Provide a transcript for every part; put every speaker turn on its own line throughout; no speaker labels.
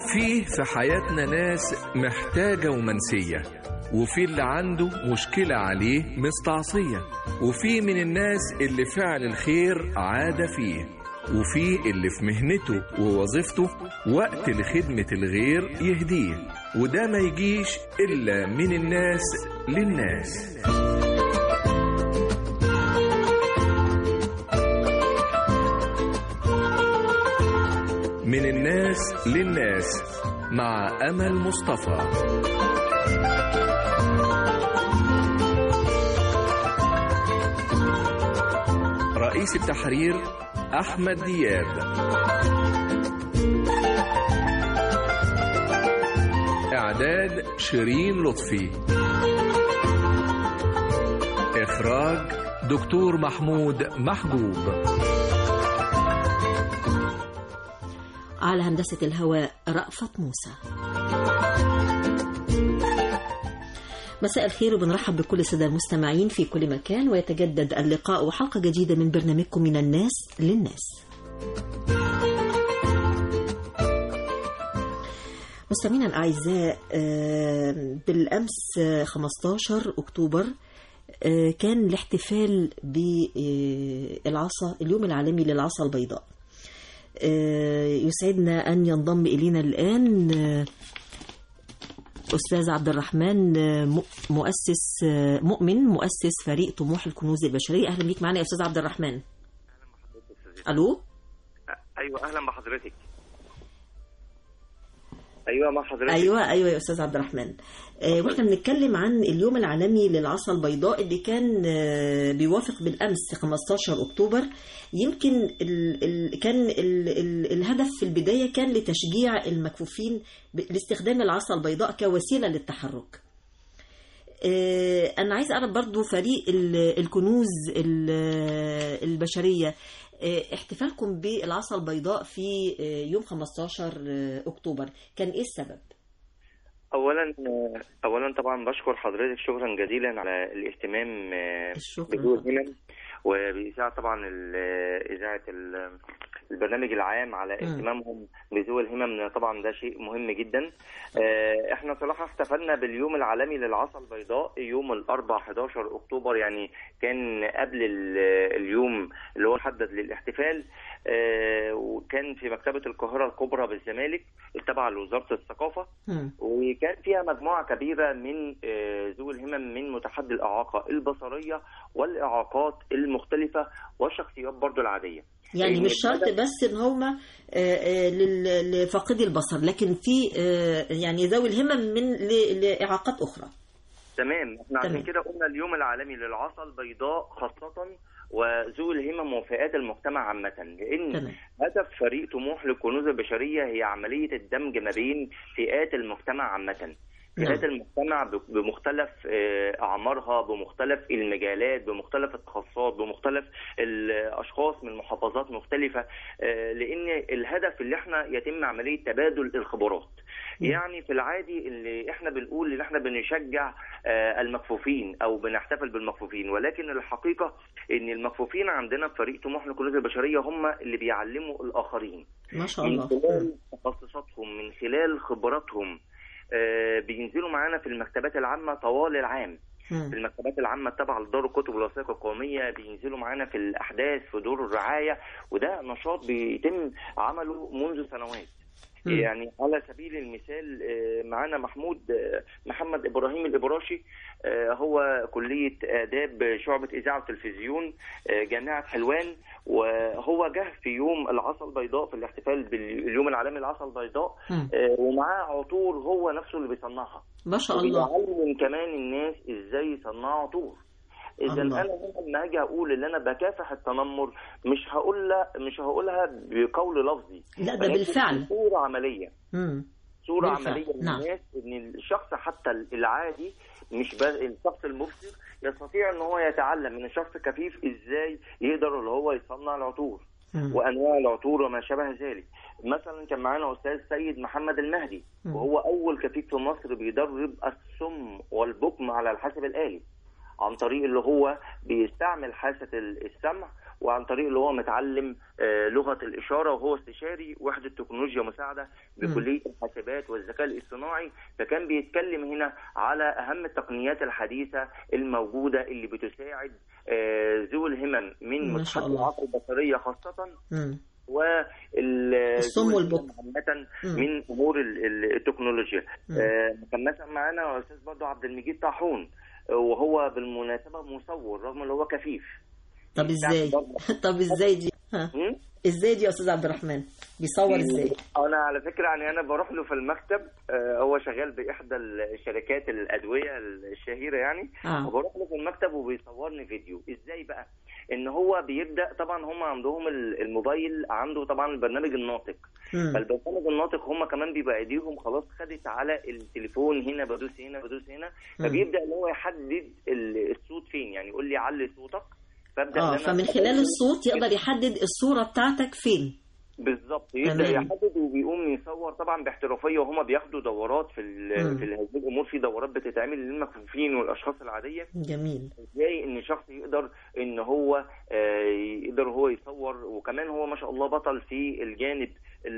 فيه في حياتنا ناس محتاجة ومنسية وفي اللي عنده مشكلة عليه مستعصية وفي من الناس اللي فعل الخير عادة فيه وفي اللي في مهنته ووظيفته وقت لخدمة الغير يهديه وده ما يجيش إلا من الناس للناس من الناس للناس مع أمل مصطفى رئيس التحرير أحمد دياب إعداد شيرين لطفي إخراج دكتور محمود محجوب
على هندسة الهواء رأفت موسى مساء الخير وبنرحب بكل السادة المستمعين في كل مكان ويتجدد اللقاء وحلقة جديدة من برنامجكم من الناس للناس مستمعينا الأعزاء بالأمس 15 أكتوبر كان الاحتفال بالعصا اليوم العالمي للعصا البيضاء يسعدنا أن ينضم إلينا الآن أستاذ عبد الرحمن مؤسس مؤمن مؤسس فريق طموح الكنوز البشرية أهلا بيك معنا يا أستاذ عبد الرحمن ألو
أيوة أهلا بحضرتك ايوه مع حضرتك
ايوه ايوه يا استاذ عبد الرحمن آه واحنا بنتكلم عن اليوم العالمي للعصا البيضاء اللي كان آه بيوافق بالامس 15 اكتوبر يمكن ال ال كان ال ال الهدف في البدايه كان لتشجيع المكفوفين لاستخدام العصا البيضاء كوسيله للتحرك آه انا عايز اعرف برضو فريق الكنوز البشريه احتفالكم بالعصا البيضاء في يوم 15 اكتوبر كان ايه السبب؟
اولا اولا طبعا بشكر حضرتك شكرا جزيلا على الاهتمام بدور همم وبإذاعة طبعا إذاعة البرنامج العام على اهتمامهم بذوي الهمم طبعا ده شيء مهم جدا احنا صراحة احتفلنا باليوم العالمي للعصا البيضاء يوم الأربع 11 أكتوبر يعني كان قبل اليوم اللي هو حدد للاحتفال وكان في مكتبة القاهرة الكبرى بالزمالك التابعة لوزارة الثقافة وكان فيها مجموعة كبيرة من ذوي الهمم من متحدي الإعاقة البصرية والإعاقات المختلفة والشخصيات برضو العادية
يعني مش شرط بس ان هم لفاقدي البصر لكن في يعني ذوي الهمم من لاعاقات اخرى
تمام احنا عشان كده قلنا اليوم العالمي للعصا البيضاء خاصة وذوي الهمم وفئات المجتمع عامة لأن تمام. هدف فريق طموح للكنوز البشرية هي عملية الدمج ما بين فئات المجتمع عامة فئات المجتمع بمختلف اعمارها بمختلف المجالات بمختلف التخصصات بمختلف الاشخاص من محافظات مختلفه لان الهدف اللي احنا يتم عمليه تبادل الخبرات يعني في العادي اللي احنا بنقول ان احنا بنشجع المكفوفين او بنحتفل بالمكفوفين ولكن الحقيقه ان المكفوفين عندنا في فريق طموح الكنوز البشريه هم اللي بيعلموا الاخرين
ما شاء الله
من خلال تخصصاتهم من خلال خبراتهم آه بينزلوا معانا في المكتبات العامة طوال العام في المكتبات العامة التابعة لدار الكتب والوثائق القومية بينزلوا معانا في الأحداث في دور الرعاية وده نشاط بيتم عمله منذ سنوات يعني على سبيل المثال معانا محمود محمد ابراهيم الابراشي هو كليه اداب شعبه اذاعه وتلفزيون جامعه حلوان وهو جه في يوم العصا البيضاء في الاحتفال باليوم العالمي للعصا البيضاء ومعاه عطور هو نفسه اللي بيصنعها
ما شاء الله
وبيعلم كمان الناس ازاي يصنعوا عطور اذا انا لما اجي اقول ان انا بكافح التنمر مش هقول مش هقولها بقول لفظي
لا ده بالفعل
صوره عمليه
مم.
صوره بالفعل. عمليه للناس نعم. ان الشخص حتى العادي مش بس الشخص المبصر يستطيع ان هو يتعلم من الشخص الكفيف ازاي يقدر اللي هو يصنع العطور مم. وانواع العطور وما شابه ذلك مثلا كان معانا استاذ سيد محمد المهدي مم. وهو اول كفيف في مصر بيدرب السم والبكم على الحاسب الالي عن طريق اللي هو بيستعمل حاسة السمع وعن طريق اللي هو متعلم لغه الاشاره وهو استشاري وحده تكنولوجيا مساعده بكليه الحاسبات والذكاء الاصطناعي فكان بيتكلم هنا على اهم التقنيات الحديثه الموجوده اللي بتساعد ذوي الهمم من مصحات العقل البصريه خاصه
والصم والبكم
عامة من امور التكنولوجيا آه كان مثلا معانا استاذ برضه عبد المجيد طاحون وهو بالمناسبه مصور رغم ان هو كفيف
طب ازاي طب ازاي دي ها. ازاي دي يا استاذ عبد الرحمن بيصور ازاي
انا على فكره يعني انا بروح له في المكتب هو شغال باحدى الشركات الادويه الشهيره يعني
آه.
وبروح له في المكتب وبيصورني فيديو ازاي بقى ان هو بيبدا طبعا هم عندهم الموبايل عنده طبعا البرنامج الناطق
مم.
فالبرنامج الناطق هم كمان بيبقى ايديهم خلاص خدت على التليفون هنا بدوس هنا بدوس هنا فبيبدا ان هو يحدد الصوت فين يعني يقول لي علي صوتك
فابدا اه فمن خلال الصوت يقدر يحدد الصوره بتاعتك فين
بالظبط يبدا يحدد وبيقوم يصور طبعا باحترافيه وهما بياخدوا دورات في ال في هذه الامور في دورات بتتعمل للمكفوفين والاشخاص العاديه
جميل
ازاي ان شخص يقدر ان هو آه يقدر هو يصور وكمان هو ما شاء الله بطل في الجانب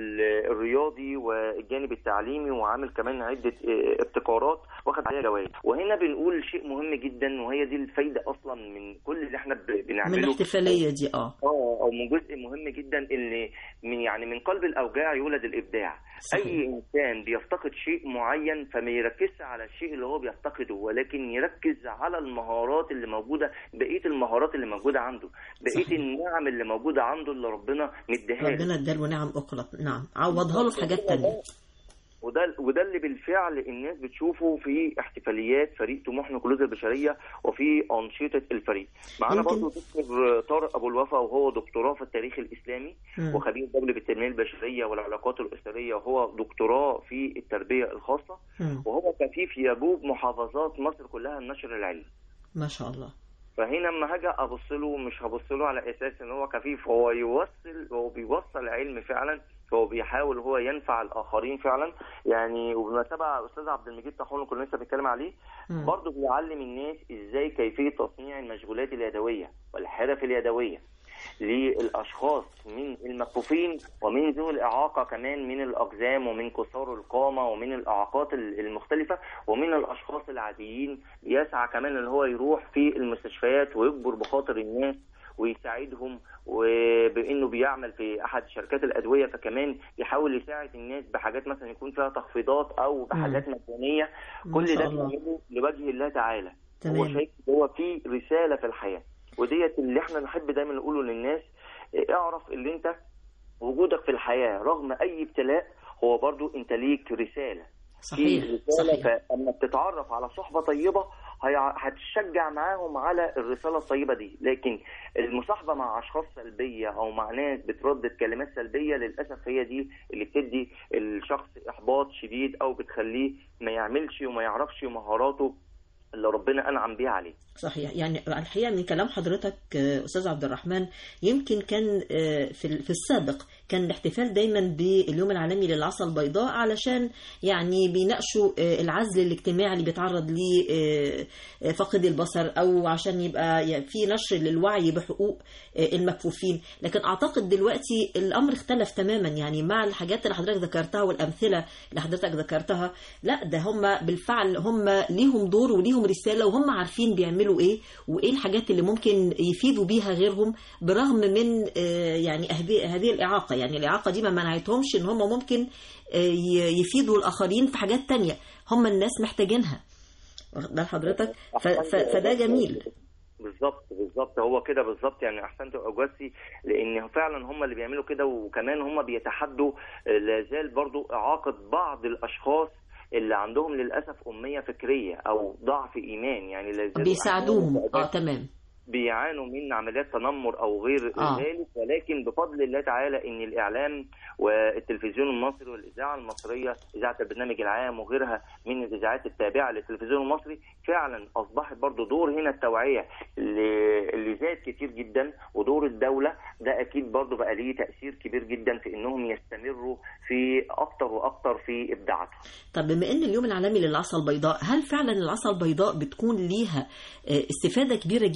الرياضي والجانب التعليمي وعامل كمان عده ابتكارات واخد عليها جوائز وهنا بنقول شيء مهم جدا وهي دي الفايده اصلا من كل اللي احنا بنعمله
من الاحتفاليه دي اه
اه او من جزء مهم جدا ان من يعني من قلب الاوجاع يولد الابداع
صحيح.
اي انسان بيفتقد شيء معين فما يركزش على الشيء اللي هو بيفتقده ولكن يركز على المهارات اللي موجوده بقيه المهارات اللي موجوده عنده بقيه
صحيح.
النعم اللي موجوده عنده اللي ربنا مديها له
ربنا اداله نعم اخرى نعم عوضها له في حاجات تانية
وده وده اللي بالفعل الناس بتشوفه في احتفاليات فريق طموح نقولات البشريه وفي انشطه الفريق. معانا
يمكن-
برضه دكتور طارق ابو الوفا وهو دكتوراه في التاريخ الاسلامي
مم.
وخبير دولي بالتنميه البشريه والعلاقات الاسريه وهو دكتوراه في التربيه الخاصه
مم.
وهو كفيف يجوب محافظات مصر كلها النشر العلمي.
ما شاء الله
فهنا لما هاجي ابص له مش هبص له على اساس ان هو كفيف هو يوصل هو بيوصل علم فعلا هو بيحاول هو ينفع الاخرين فعلا يعني وبالمناسبه استاذ عبد المجيد طاحون اللي كنا لسه بنتكلم عليه
مم.
برضه بيعلم الناس ازاي كيفيه تصنيع المشغولات اليدويه والحرف اليدويه للاشخاص من المكفوفين ومن ذوي الاعاقه كمان من الاقزام ومن قصار القامه ومن الاعاقات ال- المختلفه ومن الاشخاص العاديين يسعى كمان ان هو يروح في المستشفيات ويجبر بخاطر الناس ويساعدهم وبانه بيعمل في احد شركات الادويه فكمان يحاول يساعد الناس بحاجات مثلا يكون فيها تخفيضات او بحاجات مجانيه
ما
كل
شاء
ده
الله.
بيعمله لوجه الله تعالى هو
تمام
شايف إن هو في رساله في الحياه وديت اللي احنا نحب دايما نقوله للناس إيه، اعرف اللي انت وجودك في الحياه رغم اي ابتلاء هو برضو انت ليك رساله
صحيح
في رساله
صحيح
فاما بتتعرف على صحبه طيبه هي- هتشجع معاهم على الرساله الطيبه دي لكن المصاحبه مع اشخاص سلبيه او مع ناس بتردد كلمات سلبيه للاسف هي دي اللي بتدي الشخص احباط شديد او بتخليه ما يعملش وما يعرفش مهاراته اللي ربنا انعم بيها عليه
صحيح يعني الحقيقه من كلام حضرتك آه، استاذ عبد الرحمن يمكن كان آه، في ال- في السابق كان الاحتفال دايما باليوم العالمي للعصا البيضاء علشان يعني بيناقشوا آه، العزل الاجتماعي اللي بيتعرض ليه آه، آه، فاقد البصر او عشان يبقى يعني في نشر للوعي بحقوق آه، المكفوفين لكن اعتقد دلوقتي الامر اختلف تماما يعني مع الحاجات اللي حضرتك ذكرتها والامثله اللي حضرتك ذكرتها لا ده هم بالفعل هم ليهم دور وليهم رساله وهم عارفين بيعملوا ايه وايه الحاجات اللي ممكن يفيدوا بيها غيرهم برغم من آه، يعني هذه هذه الاعاقه يعني الاعاقه دي ما منعتهمش ان هم ممكن آه، ي- يفيدوا الاخرين في حاجات تانية هم الناس محتاجينها واخد بال حضرتك ف- ف- فده جميل
بالظبط بالظبط هو كده بالظبط يعني احسنت اوجاسي لان فعلا هم اللي بيعملوا كده وكمان هم بيتحدوا آه، لا زال برضو اعاقه بعض الاشخاص اللي عندهم للاسف اميه فكريه او ضعف ايمان يعني لا زال
بيساعدوهم
عندهم
اه تمام
بيعانوا من عمليات تنمر او غير
آه.
ذلك ولكن بفضل الله تعالى ان الاعلام والتلفزيون المصري والاذاعه المصريه اذاعه البرنامج العام وغيرها من الاذاعات التابعه للتلفزيون المصري فعلا اصبحت برضو دور هنا التوعيه اللي, اللي زاد كتير جدا ودور الدوله ده اكيد برضو بقى ليه تاثير كبير جدا في انهم يستمروا في اكتر واكتر في ابداعاتهم
طب بما ان اليوم العالمي للعصا البيضاء هل فعلا العصا البيضاء بتكون ليها آه، استفاده كبيره جدا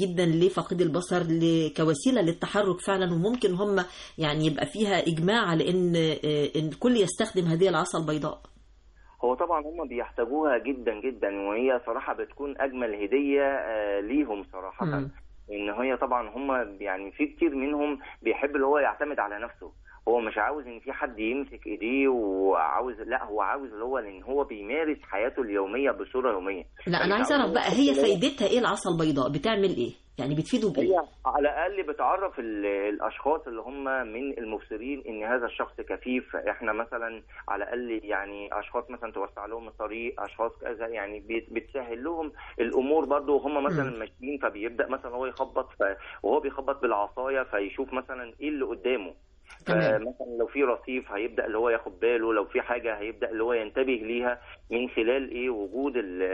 لفقيد البصر كوسيله للتحرك فعلا وممكن هم يعني يبقى فيها اجماع على ان ان الكل يستخدم هذه العصا البيضاء
هو طبعا هم بيحتاجوها جدا جدا وهي صراحه بتكون اجمل هديه ليهم صراحه م. ان هي طبعا هم يعني في كتير منهم بيحب اللي هو يعتمد على نفسه هو مش عاوز ان في حد يمسك ايديه وعاوز لا هو عاوز اللي هو لان هو بيمارس حياته اليوميه بصوره يوميه
لا انا عايز اعرف بقى هي فايدتها ايه العصا البيضاء بتعمل ايه يعني بتفيده بايه
هي على الاقل بتعرف الاشخاص اللي هم من المبصرين ان هذا الشخص كفيف احنا مثلا على الاقل يعني اشخاص مثلا توسع لهم الطريق اشخاص كذا يعني بتسهل لهم الامور برضو هم مثلا ماشيين فبيبدا مثلا هو يخبط وهو بيخبط بالعصايه فيشوف مثلا ايه اللي قدامه مثلا لو في رصيف هيبدا اللي هو ياخد باله لو في حاجه هيبدا اللي هو ينتبه ليها من خلال ايه وجود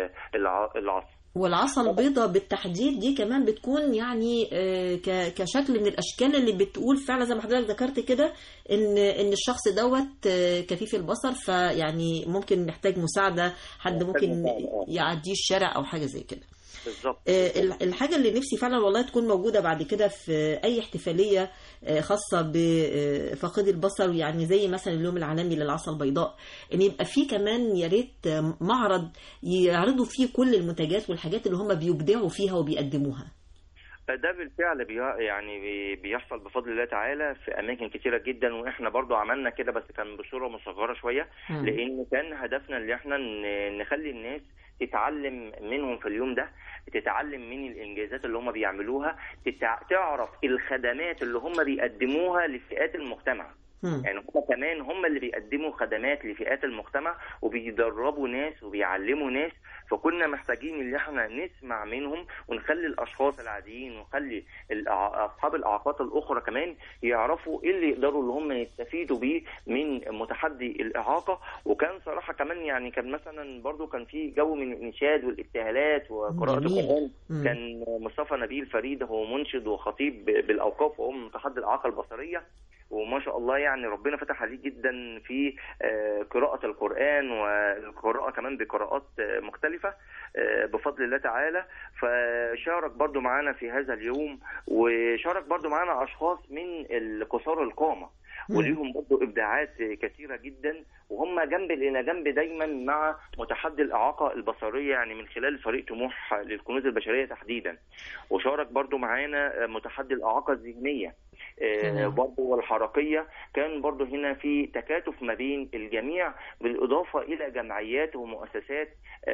العصا
والعصا البيضاء بالتحديد دي كمان بتكون يعني كشكل من الاشكال اللي بتقول فعلا زي ما حضرتك ذكرت كده ان ان الشخص دوت كفيف البصر فيعني ممكن محتاج مساعده حد ممكن يعديه الشارع او حاجه زي كده
بالظبط
الحاجه اللي نفسي فعلا والله تكون موجوده بعد كده في اي احتفاليه خاصه بفقيد البصر يعني زي مثلا اليوم العالمي للعصا البيضاء ان يبقى في كمان يا ريت معرض يعرضوا فيه كل المنتجات والحاجات اللي هم بيبدعوا فيها وبيقدموها
ده بالفعل بي يعني بيحصل بفضل الله تعالى في اماكن كتيره جدا واحنا برضو عملنا كده بس كان بصوره مصغره شويه لان كان هدفنا اللي احنا نخلي الناس تتعلم منهم في اليوم ده تتعلم من الانجازات اللي هم بيعملوها تتع... تعرف الخدمات اللي هم بيقدموها لفئات المجتمع يعني هم كمان هم اللي بيقدموا خدمات لفئات المجتمع وبيدربوا ناس وبيعلموا ناس فكنا محتاجين ان احنا نسمع منهم ونخلي الاشخاص العاديين ونخلي اصحاب الاعاقات الاخرى كمان يعرفوا ايه اللي يقدروا اللي هم يستفيدوا بيه من متحدي الاعاقه وكان صراحه كمان يعني كان مثلا برضو كان في جو من الانشاد والابتهالات وقراءه القران كان مصطفى نبيل فريد هو منشد وخطيب بالاوقاف وهو من متحدي الاعاقه البصريه وما شاء الله يعني ربنا فتح عليه جدا في قراءة القرآن والقراءة كمان بقراءات مختلفة بفضل الله تعالى فشارك برضو معانا في هذا اليوم وشارك برضو معانا أشخاص من القصار القامة وليهم برضه ابداعات كثيره جدا وهم جنب الى جنب دايما مع متحدي الاعاقه البصريه يعني من خلال فريق طموح للكنوز البشريه تحديدا وشارك برضه معانا متحدي الاعاقه الذهنيه برضه والحركيه كان برضه هنا في تكاتف ما بين الجميع بالاضافه الى جمعيات ومؤسسات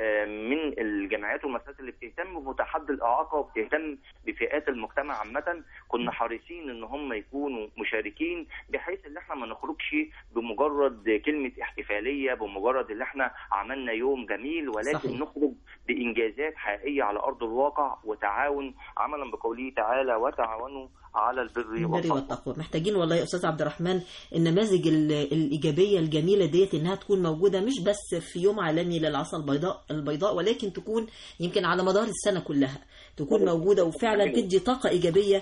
من الجمعيات والمؤسسات اللي بتهتم بمتحدي الاعاقه وبتهتم بفئات المجتمع عامه كنا حريصين ان هم يكونوا مشاركين بحيث ان احنا ما نخرجش بمجرد كلمه احتفاليه بمجرد ان احنا عملنا يوم جميل ولكن صحيح. نخرج بانجازات حقيقيه على ارض الواقع وتعاون عملا بقوله تعالى وتعاونوا على البر
والتقوى محتاجين والله يا استاذ عبد الرحمن النماذج الايجابيه الجميله ديت انها تكون موجوده مش بس في يوم عالمي للعصا البيضاء البيضاء ولكن تكون يمكن على مدار السنه كلها تكون موجوده وفعلا تدي طاقه ايجابيه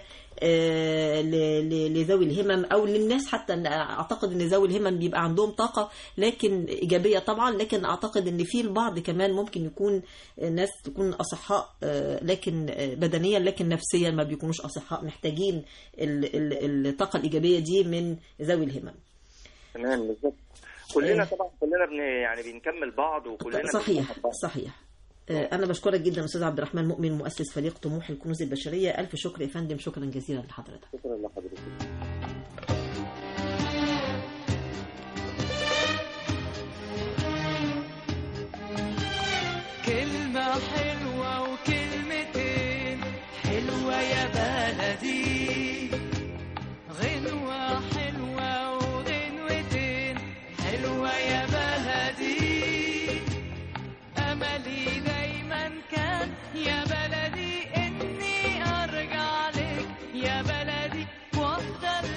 لذوي الهمم او للناس حتى اعتقد ان ذوي الهمم بيبقى عندهم طاقه لكن ايجابيه طبعا لكن اعتقد ان في البعض كمان ممكن يكون ناس تكون اصحاء لكن بدنيا لكن نفسيا ما بيكونوش اصحاء محتاجين الطاقه الايجابيه دي من ذوي الهمم
تمام بالظبط كلنا طبعا كلنا بن يعني بنكمل بعض وكلنا
صحيح صحيح أنا بشكرك جدا أستاذ عبد الرحمن مؤمن مؤسس فريق طموح الكنوز البشرية ألف شكر يا فندم شكرا جزيلا لحضرتك
شكرا لحضرتك
كلمة حلوة وكلمتين حلوة يا بلدي غنوة حلوة وغنوتين حلوة يا بلدي أملي دايما كان يا بلدي إني أرجع لك يا بلدي وأفضل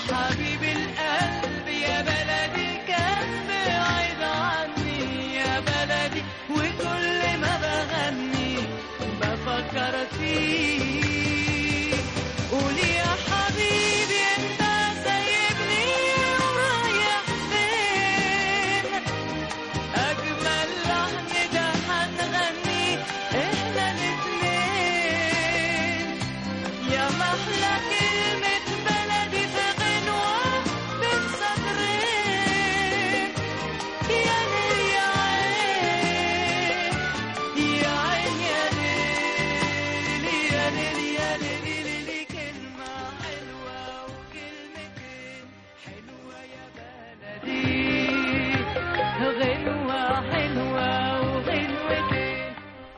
حبيب القلب يا بلدي كان بعيد عني يا بلدي وكل ما بغني بفكر فيك قول يا حبيبي انت سايبني ورايح فين اجمل لحن ده هنغني احنا الاتنين يا محلى كلمة بلدي في غنوة بين سطرين يا ليل يا عين يا عين يا ليل يا ليل يا ليل ليل كلمة حلوة وكلمتين حلوة يا بلدي غنوة حلوة وغنوتين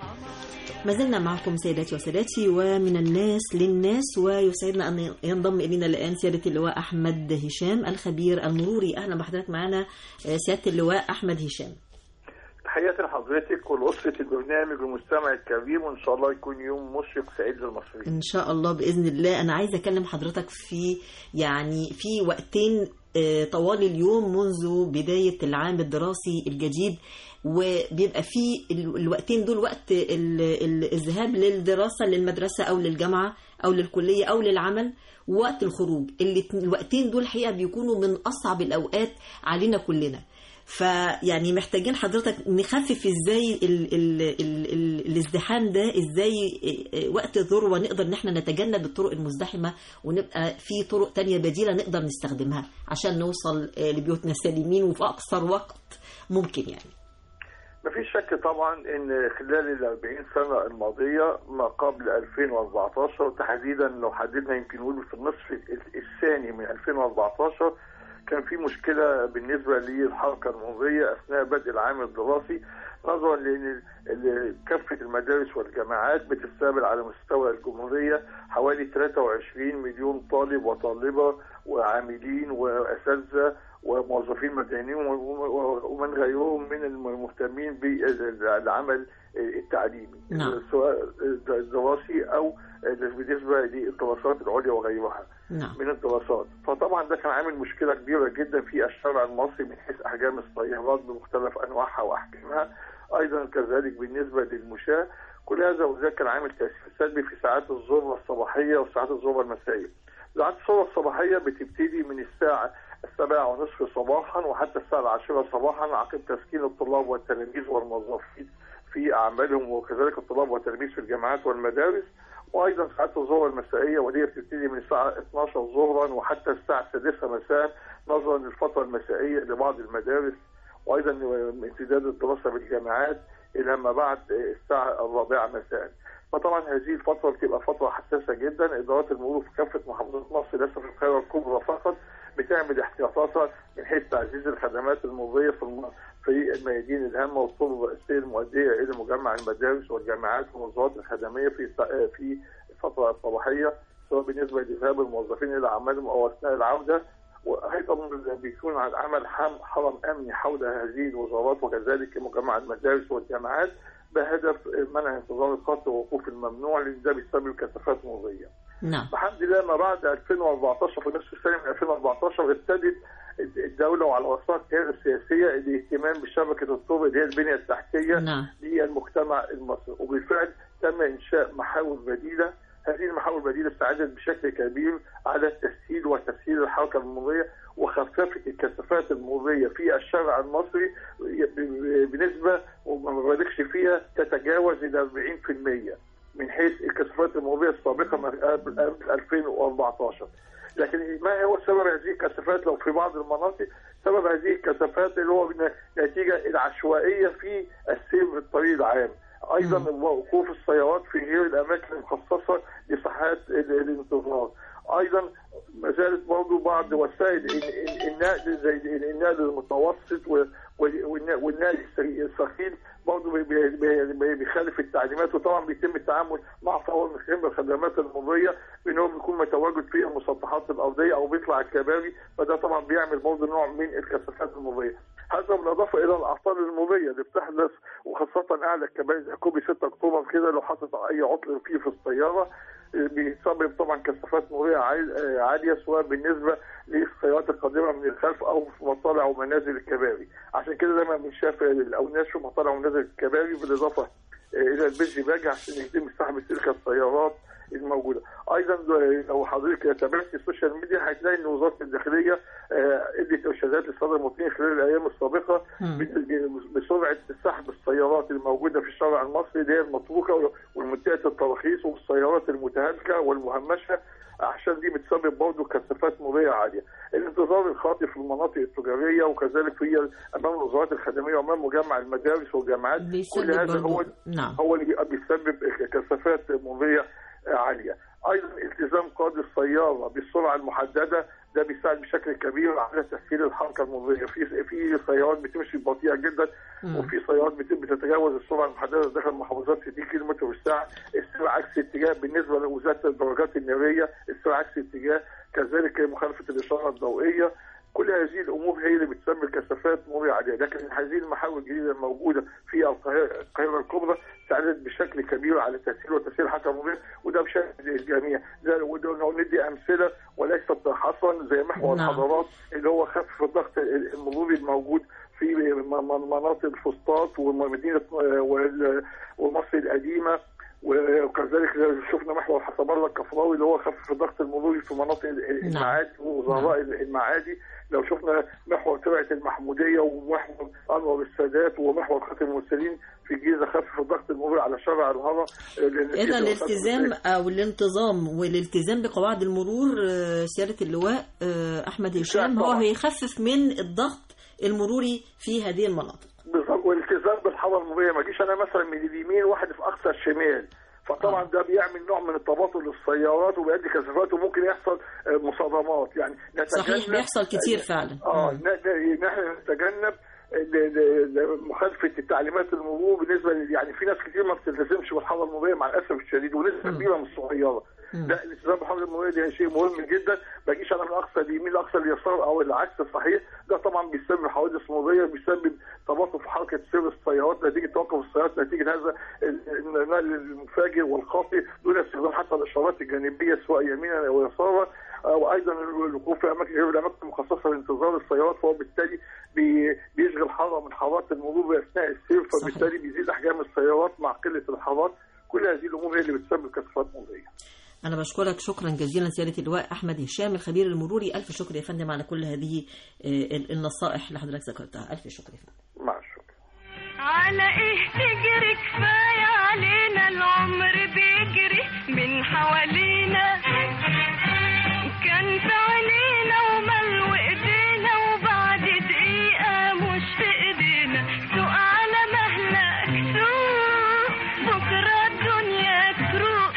ما زلنا معكم سيداتي وسادتي ومن الناس للناس ويسعدنا أن ينضم إلينا الآن سيادة اللواء أحمد هشام الخبير المروري أهلا بحضرتك معنا آه، سيادة اللواء أحمد هشام
تحياتي لحضرتك ولأسرة البرنامج والمستمع الكريم وإن شاء الله يكون يوم مشرق سعيد للمصريين.
إن شاء الله بإذن الله أنا عايزة أكلم حضرتك في يعني في وقتين آه، طوال اليوم منذ بداية العام الدراسي الجديد وبيبقى في ال- الوقتين دول وقت ال- ال- الذهاب للدراسة للمدرسة أو للجامعة أو للكلية أو للعمل ووقت الخروج الاتن- الوقتين دول حقيقة بيكونوا من أصعب الأوقات علينا كلنا فيعني محتاجين حضرتك نخفف ازاي ال ال ال ال الازدحام ده ازاي وقت الذروه نقدر ان احنا نتجنب الطرق المزدحمه ونبقى في طرق تانية بديله نقدر نستخدمها عشان نوصل لبيوتنا سالمين وفي اقصر وقت ممكن يعني
مفيش شك طبعا ان خلال ال 40 سنه الماضيه ما قبل 2014 تحديدا لو حددنا يمكن نقول في النصف الثاني من 2014 كان في مشكله بالنسبه للحركه المروريه اثناء بدء العام الدراسي نظرا لان ال- كافه المدارس والجامعات بتستقبل على مستوى الجمهوريه حوالي 23 مليون طالب وطالبه وعاملين واساتذه وموظفين مدنيين ومن غيرهم من المهتمين بالعمل التعليمي
نعم.
سواء الدراسي او بالنسبه للدراسات العليا وغيرها
نعم
من الدراسات فطبعا ده كان عامل مشكله كبيره جدا في الشارع المصري من حيث احجام السيارات بمختلف انواعها واحجامها ايضا كذلك بالنسبه للمشاة كل هذا وذاك كان عامل تاثير سلبي في ساعات الذروه الصباحيه وساعات الذروه المسائيه ساعات الذروه الصباحيه بتبتدي من الساعه السابعة ونصف صباحا وحتى الساعة العاشرة صباحا عقب تسكين الطلاب والتلاميذ والموظفين في أعمالهم وكذلك الطلاب والتلاميذ في الجامعات والمدارس وايضا ساعات الظهر المسائيه ودي بتبتدي من الساعه 12 ظهرا وحتى الساعه السادسه مساء نظرا للفتره المسائيه لبعض المدارس وايضا امتداد الدراسه بالجامعات الى ما بعد الساعه الرابعه مساء. فطبعا هذه الفتره بتبقى فتره حساسه جدا ادارات المرور في كافه محافظات مصر ليس في القاهره الكبرى فقط بتعمل احتياطاتها من حيث تعزيز الخدمات المروريه في الم... في الميادين الهامه والطرق الرئيسيه المؤديه الى مجمع المدارس والجامعات والمنظمات الخدميه في في الفتره الصباحيه سواء بالنسبه لذهاب الموظفين الى اعمالهم او اثناء العوده وايضا بيكون على عمل حرم امني حول هذه الوزارات وكذلك مجمع المدارس والجامعات بهدف منع انتظار القطر ووقوف الممنوع لان ده بيسبب كثافات مروريه.
نعم
الحمد لله ما بعد 2014 في النصف الثاني من 2014 ابتدت الدوله وعلى راسها القياده السياسيه الاهتمام بشبكه الطرق اللي هي البنيه التحتيه
نعم
للمجتمع المصري وبالفعل تم انشاء محاور بديله هذه المحاور البديله ساعدت بشكل كبير على التسهيل وتسهيل الحركه المروريه وخففت الكثافات المروريه في الشارع المصري بنسبه وما ببالغش فيها تتجاوز الى 40% من حيث الكثافات المروريه السابقه قبل 2014 لكن ما هو سبب هذه الكثافات لو في بعض المناطق سبب هذه الكثافات اللي هو نتيجه العشوائيه في السير في الطريق العام ايضا وقوف السيارات في غير الاماكن المخصصه لساحات الانتظار ايضا ما زالت برضه بعض وسائل النقل زي النقل المتوسط والنقل الثقيل برضه بيخالف التعليمات وطبعا بيتم التعامل مع فور من الخدمات المروريه بان هو بيكون متواجد في المسطحات الارضيه او بيطلع الكباري فده طبعا بيعمل برضه نوع من الكثافات المروريه. هذا بالاضافه الى الاعطال المروريه اللي بتحدث وخاصه اعلى الكباري زي كوبري 6 اكتوبر كده لو حصل اي عطل فيه في السياره بيسبب طبعا كثافات مروريه عال- آه، عاليه سواء بالنسبه للسيارات القادمه من الخلف او في مطالع ومنازل الكباري عشان كده دايما بنشاف الاوناش في مطالع ومنازل الكباري بالاضافه آه، الى البنج باجي عشان يتم سحب تلك السيارات الموجوده ايضا لو حضرتك تابعت السوشيال ميديا هتلاقي ان وزاره الداخليه آه، ادت ارشادات للساده المواطنين خلال الايام السابقه ب- بسرعه سحب السيارات الموجوده في الشارع المصري اللي هي المطروقه والمنطقه التراخيص والسيارات المتهالكه والمهمشه عشان دي بتسبب برضه كثافات مروريه عاليه. الانتظار الخاطئ في المناطق التجاريه وكذلك في امام الوزارات الخدميه وامام مجمع المدارس والجامعات كل
بيسبب
هذا هو
برضو نعم
هو اللي بيبقى بيسبب كثافات مروريه عاليه. ايضا التزام قائد السياره بالسرعه المحدده ده بيساعد بشكل كبير على تسهيل الحركه المروريه في في سيارات بتمشي بطيئه جدا وفي سيارات بت- بتتجاوز السرعه المحدده داخل محافظات 60 كم في الساعه السير عكس اتجاه بالنسبه لوزاره الدرجات الناريه السير عكس اتجاه كذلك مخالفه الاشاره الضوئيه كل هذه الامور هي اللي بتسبب كثافات مروريه عاليه لكن هذه المحاور الجديده الموجوده في القاهره القاهرة الكبرى ساعدت بشكل كبير على تسهيل وتسهيل الحركه المروريه وده بشان الجميع ده وده لو ندي امثله وليست حصرا زي محور
نعم.
الحضارات اللي هو خفف الضغط المروري الموجود في م- م- مناطق الفسطاط ومدينه وال- ومصر القديمه وكذلك شفنا محور حسب الله الكفراوي اللي هو خفف الضغط المروري في مناطق المعادي ووزراء المعادي لو شفنا محور ترعه المحموديه ومحور انور السادات ومحور خاتم المرسلين في الجيزه خفف الضغط المروري على شارع الهرم
اذا الالتزام او الانتظام والالتزام بقواعد المرور آه، سياده اللواء آه، احمد هشام هو
طبعاً.
هيخفف من الضغط المروري في هذه المناطق
بالظبط والالتزام بالحاره المروريه ما اجيش انا مثلا من اليمين واحد في اقصى الشمال فطبعا ده بيعمل نوع من التباطؤ للسيارات وبيؤدي كثافات وممكن يحصل آه، مصادمات يعني
صحيح
نتجنب-
بيحصل كتير فعلا
اه
مم.
ن- ن- نحن نتجنب ل- ل- ل- مخالفه التعليمات المرور بالنسبه ل- يعني في ناس كتير ما بتلتزمش بالحاره المروريه مع الاسف الشديد ونسبه كبيره مش صغيره لا الالتزام بالحاره المروريه دي شيء مهم جدا ما اجيش انا من اقصى اليمين لاقصى اليسار او العكس الصحيح ده طبعا بيسبب حوادث مروريه بيسبب تباطؤ في حركه سير السيارات نتيجه توقف السيارات نتيجه هذا ال- النقل المفاجئ والخاطئ دون استخدام حتى الاشارات الجانبيه سواء يمينا او يسارا آه، وايضا الوقوف في اماكن غير الاماكن المخصصه لانتظار السيارات فهو بالتالي بي- بيشغل حاره من حارات المرور اثناء السير فبالتالي بيزيد احجام السيارات مع قله الحارات كل هذه الامور هي اللي بتسبب كثافات مروريه
أنا بشكرك شكرا جزيلا سيادة اللواء أحمد هشام الخبير المروري ألف شكر يا فندم على كل هذه آه، النصائح اللي حضرتك ذكرتها ألف شكر يا فندم
مع الشكر
على ايه تجري كفاية علينا العمر بيجري من حوالينا كان في عينينا وملو ايدينا وبعد دقيقة مش في ايدينا سوق على مهلك سوق بكرة الدنيا تروق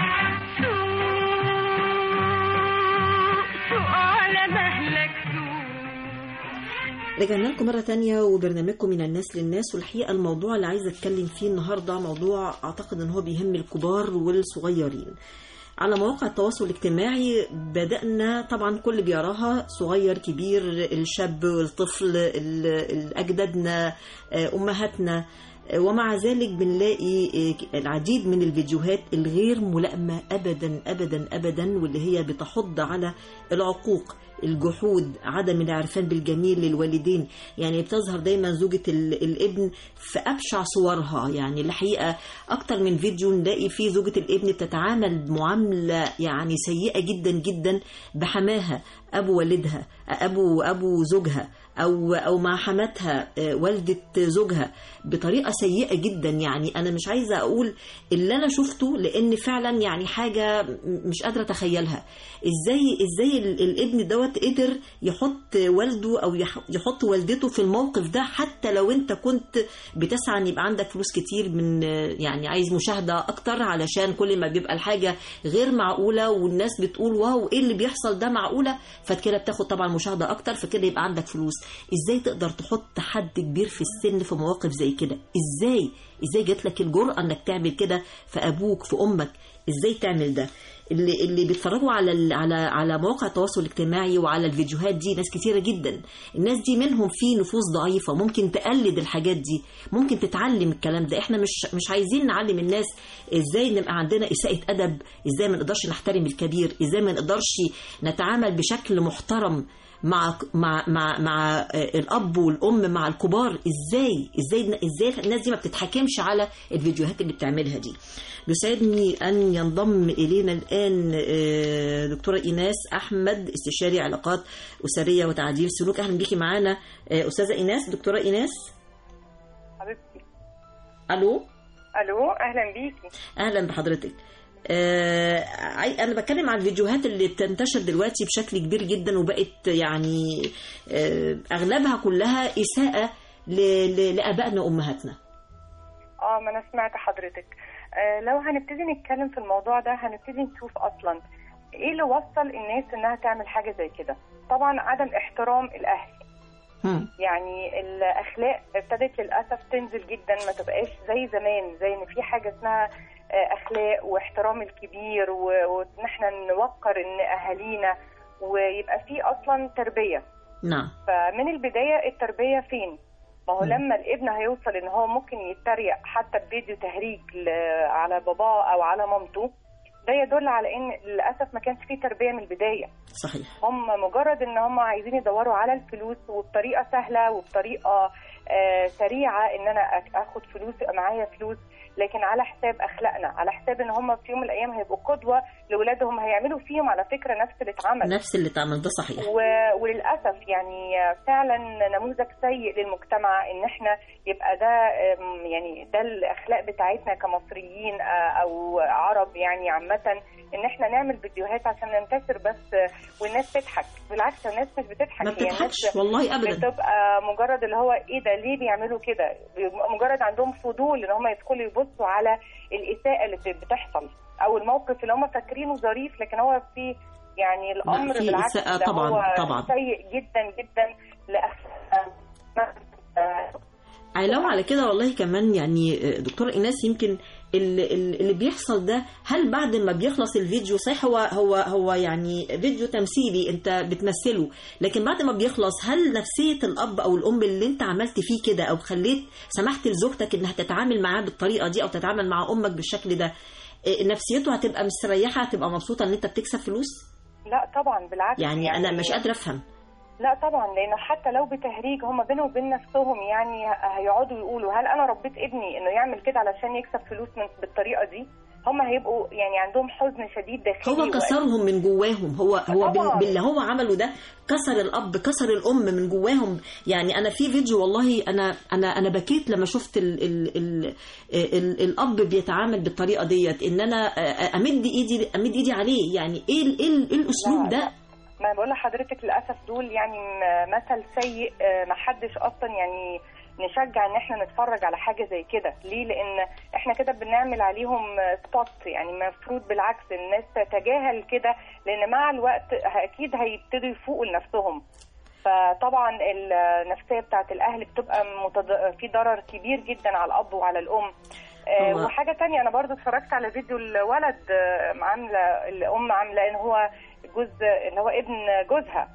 سوق سوق على مهلك سوق
رجعنا لكم مرة تانية وبرنامجكم من الناس للناس والحقيقة الموضوع اللي عايزة أتكلم فيه النهاردة موضوع أعتقد إن هو بيهم الكبار والصغيرين على مواقع التواصل الاجتماعي بدأنا طبعا كل بيراها صغير كبير الشاب الطفل ال- ال- أجدادنا آه، أمهاتنا آه، ومع ذلك بنلاقي آه، العديد من الفيديوهات الغير ملائمة أبدا أبدا أبدا واللي هي بتحض على العقوق الجحود عدم العرفان بالجميل للوالدين يعني بتظهر دايما زوجة ال- الابن في أبشع صورها يعني الحقيقة أكتر من فيديو نلاقي فيه زوجة الابن بتتعامل معاملة يعني سيئة جدا جدا بحماها أبو والدها أبو أبو زوجها أو أو مع حماتها آه، والدة زوجها بطريقة سيئة جدا يعني أنا مش عايزة أقول اللي أنا شفته لأن فعلا يعني حاجة م- مش قادرة أتخيلها إزاي إزاي ال- الابن دوت قدر يحط والده أو يح- يحط والدته في الموقف ده حتى لو أنت كنت بتسعى إن يبقى عندك فلوس كتير من آه، يعني عايز مشاهدة أكتر علشان كل ما بيبقى الحاجة غير معقولة والناس بتقول واو إيه اللي بيحصل ده معقولة فكده بتاخد طبعا مشاهدة أكتر فكده يبقى عندك فلوس إزاي تقدر تحط حد كبير في السن في مواقف زي كده إزاي ازاي جات لك الجرأة انك تعمل كده في ابوك في امك ازاي تعمل ده اللي اللي بيتفرجوا على ال- على على مواقع التواصل الاجتماعي وعلى الفيديوهات دي ناس كتيره جدا الناس دي منهم في نفوس ضعيفه ممكن تقلد الحاجات دي ممكن تتعلم الكلام ده احنا مش مش عايزين نعلم الناس ازاي نبقى عندنا اساءه ادب ازاي ما نقدرش نحترم الكبير ازاي ما نقدرش نتعامل بشكل محترم مع مع مع مع آه، الاب والام مع الكبار ازاي ازاي ازاي الناس دي ما بتتحكمش على الفيديوهات اللي بتعملها دي يسعدني ان ينضم الينا الان آه، دكتوره ايناس احمد استشاري علاقات اسريه وتعديل سلوك اهلا بيكي معانا آه، استاذه ايناس دكتوره ايناس
حبيبتي
الو
الو اهلا بيكي
اهلا بحضرتك آه عاي- انا بتكلم عن الفيديوهات اللي بتنتشر دلوقتي بشكل كبير جدا وبقت يعني آه اغلبها كلها اساءه ل- ل- لابائنا وامهاتنا
اه ما انا سمعت حضرتك آه لو هنبتدي نتكلم في الموضوع ده هنبتدي نشوف اصلا ايه اللي وصل الناس انها تعمل حاجه زي كده طبعا عدم احترام الاهل
هم.
يعني الاخلاق ابتدت للاسف تنزل جدا ما تبقاش زي زمان زي ان في حاجه اسمها آه، اخلاق واحترام الكبير و- وان احنا نوقر ان اهالينا ويبقى في اصلا تربيه
نعم
فمن البداية التربية فين؟ ما هو
مم.
لما الابن هيوصل ان هو ممكن يتريق حتى بفيديو تهريج ل- على باباه او على مامته ده يدل على ان للاسف ما كانش فيه تربية من البداية
صحيح
هم مجرد ان هم عايزين يدوروا على الفلوس وبطريقة سهلة وبطريقة آه سريعة ان انا أك- اخد فلوس يبقى معايا فلوس لكن على حساب اخلاقنا على حساب ان هم في يوم من الايام هيبقوا قدوة لاولادهم هيعملوا فيهم على فكرة نفس اللي اتعمل
نفس اللي اتعمل ده صحيح
و... وللاسف يعني فعلا نموذج سيء للمجتمع ان احنا يبقى ده أم، يعني ده الاخلاق بتاعتنا كمصريين آه، او عرب يعني عامه ان احنا نعمل فيديوهات عشان ننتشر بس آه، والناس تضحك بالعكس الناس مش بتضحك
ما
هي الناس
بتضحكش والله ابدا
بتبقى مجرد اللي هو ايه ده ليه بيعملوا كده بيبقى مجرد عندهم فضول ان هم يدخلوا يبصوا على الاساءه اللي بت- بتحصل او الموقف اللي هم فاكرينه ظريف لكن هو في يعني الامر
في
بالعكس
إساءة
ده
طبعاً،
هو
طبعاً.
سيء جدا جدا لأخ...
علاوة على كده والله كمان يعني دكتورة إيناس يمكن ال- ال- اللي بيحصل ده هل بعد ما بيخلص الفيديو صحيح هو هو هو يعني فيديو تمثيلي انت بتمثله لكن بعد ما بيخلص هل نفسية الأب أو الأم اللي انت عملت فيه كده أو خليت سمحت لزوجتك إنها تتعامل معاه بالطريقة دي أو تتعامل مع أمك بالشكل ده إيه، نفسيته هتبقى مستريحة هتبقى مبسوطة إن انت بتكسب فلوس
لا طبعا بالعكس
يعني, أنا مش قادرة أفهم
لا طبعا لان حتى لو بتهريج هم بينهم وبين نفسهم يعني ه- هيقعدوا يقولوا هل انا ربيت ابني انه يعمل كده علشان يكسب فلوس من بالطريقه دي هم هيبقوا يعني عندهم حزن شديد داخلي
هو
و-
كسرهم من جواهم هو هو بال-
طبعاً.
باللي هو عمله ده كسر الاب كسر الام من جواهم يعني انا في فيديو والله انا انا انا بكيت لما شفت ال ال ال ال الاب بيتعامل بالطريقه ديت ان انا امد ايدي امد ايدي عليه يعني ايه ال- ايه ال- إيه الاسلوب
لا،
ده
لا. ما أنا بقول لحضرتك للاسف دول يعني م- مثل سيء آه، ما حدش اصلا يعني نشجع ان احنا نتفرج على حاجه زي كده ليه لان احنا كده بنعمل عليهم سبوت يعني المفروض بالعكس الناس تتجاهل كده لان مع الوقت اكيد هيبتدوا يفوقوا لنفسهم فطبعا النفسيه بتاعت الاهل بتبقى متض... في ضرر كبير جدا على الاب وعلى الام آه،
هو-
وحاجه تانية انا برضو اتفرجت على فيديو الولد آه، عامله الام عامله ان هو جوز اللي هو ابن جوزها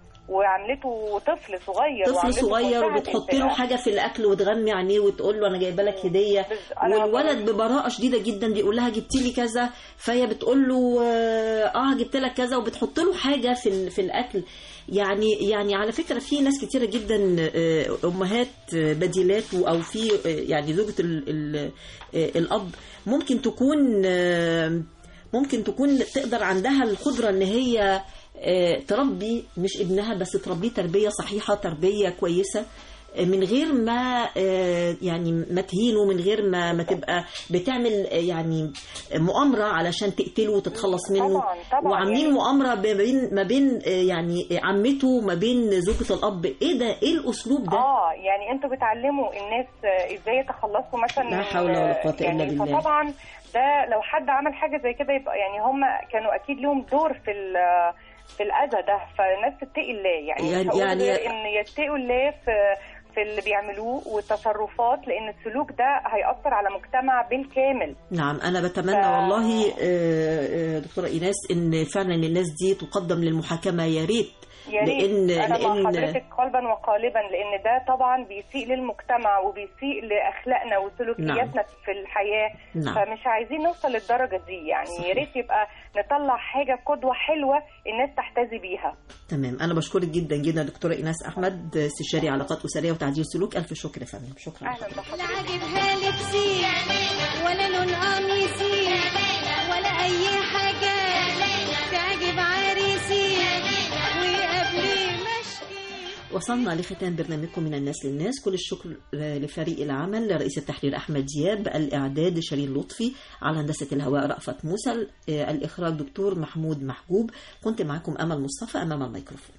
وعملته طفل صغير
طفل
وعملته
صغير
بمنتهى
وبتحط له
الإساءة.
حاجه في الاكل وتغمي عينيه وتقول له انا جايبه لك هديه
بز- أنا
والولد ببراءه شديده جدا بيقول لها جبت لي كذا فهي بتقول له اه آه، جبت لك كذا وبتحط له حاجه في ال- في الاكل يعني يعني على فكره في ناس كتيره جدا آه، امهات آه، بديلات او في آه، يعني زوجة ال- ال- آه، الاب ممكن تكون آه، ممكن تكون تقدر عندها القدره ان هي آه، تربي مش ابنها بس تربيه تربيه صحيحه تربيه كويسه آه، من غير ما آه، يعني ما تهينه من غير ما ما تبقى بتعمل آه، يعني مؤامره علشان تقتله وتتخلص منه
طبعا طبعا
وعاملين
يعني
مؤامره ما بين ما بين آه، يعني عمته وما بين زوجة الاب ايه ده ايه الاسلوب ده
اه يعني انتوا بتعلموا الناس آه، ازاي يتخلصوا مثلا
لا
من-
حول ولا قوة إلا
يعني
بالله.
فطبعا ده لو حد عمل حاجه زي كده يبقى يعني هم كانوا اكيد لهم دور في ال- في الاذى ده فالناس تتقي الله يعني
يعني-
مش هقول
يعني-
غير ان يتقوا الله في في في اللي بيعملوه والتصرفات لان السلوك ده هيأثر على مجتمع بالكامل
نعم أنا بتمنى
ف-
والله آه، آه، دكتورة إيناس إن فعلا الناس دي تقدم للمحاكمة يا ريت
يا ريت
لأن
انا مع
لأن
حضرتك قلبا وقالبا لان ده طبعا بيسيء للمجتمع وبيسيء لاخلاقنا وسلوكياتنا في الحياه
نعم.
فمش عايزين نوصل للدرجه دي يعني
صحيح.
يا ريت يبقى نطلع حاجه قدوه حلوه الناس تحتذي بيها
تمام أنا بشكرك جدا جدا دكتورة إيناس أحمد استشاري علاقات أسرية وتعديل سلوك ألف شكر يا فندم شكرا
اهلا بحضرتك
لا عاجبها لبسي ولا لون قميصي ولا اي حاجه تعجب عريسي وقبل مشي
وصلنا لختام برنامجكم من الناس للناس كل الشكر لفريق العمل رئيس التحرير أحمد دياب الإعداد شيرين لطفي على هندسة الهواء رأفت موسى الإخراج دكتور محمود محجوب كنت معكم أمل مصطفى أمام الميكروفون